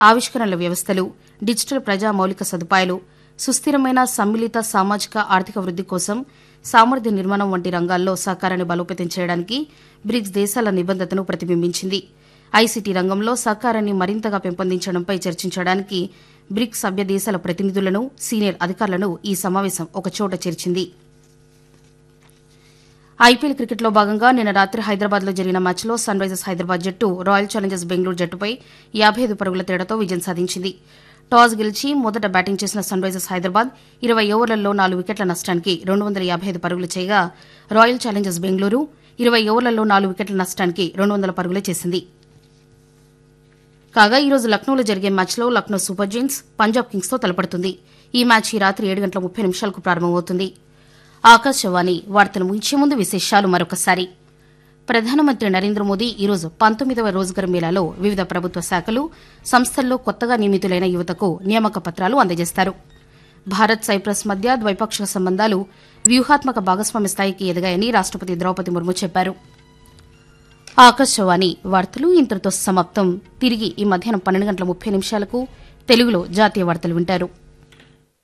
ఆవిష్కరణల వ్యవస్థలు డిజిటల్ ప్రజా మౌలిక సదుపాయాలు సుస్థిరమైన సమ్మిళిత సామాజిక ఆర్థిక వృద్ది కోసం సామర్థ్య నిర్మాణం వంటి రంగాల్లో సహకారాన్ని బలోపేతం చేయడానికి బ్రిక్స్ దేశాల నిబద్దతను ప్రతిబింబించింది ఐసీటీ రంగంలో సహకారాన్ని మరింతగా పెంపొందించడంపై చర్చించడానికి బ్రిక్స్ సభ్య దేశాల ప్రతినిధులను సీనియర్ అధికారులను ఈ సమావేశం ఒకచోట చేర్చింది ఐపీఎల్ క్రికెట్లో భాగంగా నిన్న రాత్రి హైదరాబాద్ లో జరిగిన మ్యాచ్లో సన్ రైజర్స్ హైదరాబాద్ జట్టు రాయల్ ఛాలెంజర్స్ బెంగళూరు జట్టుపై యాభై ఐదు పరుగుల తేడాతో విజయం సాధించింది టాస్ గెలిచి మొదట బ్యాటింగ్ చేసిన సన్ రైజర్స్ హైదరాబాద్ ఇరవై ఓవర్లలో నాలుగు వికెట్ల నష్టానికి రెండు వందల యాభై ఐదు పరుగులు చేయగా రాయల్ ఛాలెంజర్స్ బెంగళూరు ఇరవై ఓవర్లలో నాలుగు వికెట్ల నష్టానికి రెండు వందల పరుగులే చేసింది కాగా ఈరోజు లక్నోలో జరిగే మ్యాచ్లో లక్నో సూపర్ జైంట్స్ పంజాబ్ కింగ్స్తో తలపడుతుంది ఈ మ్యాచ్ ఈ రాత్రి ఏడు గంటల ముప్పై నిమిషాలకు ప్రారంభమవుతుంది ఆకాశవాణి వార్తలు ముగించే ముందు విశేషాలు మరొకసారి ప్రధానమంత్రి నరేంద్ర మోదీ ఈరోజు పంతొమ్మిదవ రోజ్గర్ మేళాలో వివిధ ప్రభుత్వ శాఖలు సంస్థల్లో కొత్తగా నియమితులైన యువతకు నియామక పత్రాలు అందజేస్తారు భారత్ సైప్రస్ మధ్య ద్వైపాక్షిక సంబంధాలు వ్యూహాత్మక భాగస్వామ్య స్థాయికి ఎదిగాయని రాష్టపతి ద్రౌపది ముర్ము చెప్పారు ఆకాశవాణి వార్తలు ఇంతటితో సమాప్తం తిరిగి ఈ మధ్యాహ్నం పన్నెండు గంటల ముప్పై నిమిషాలకు తెలుగులో జాతీయ వార్తలు వింటారు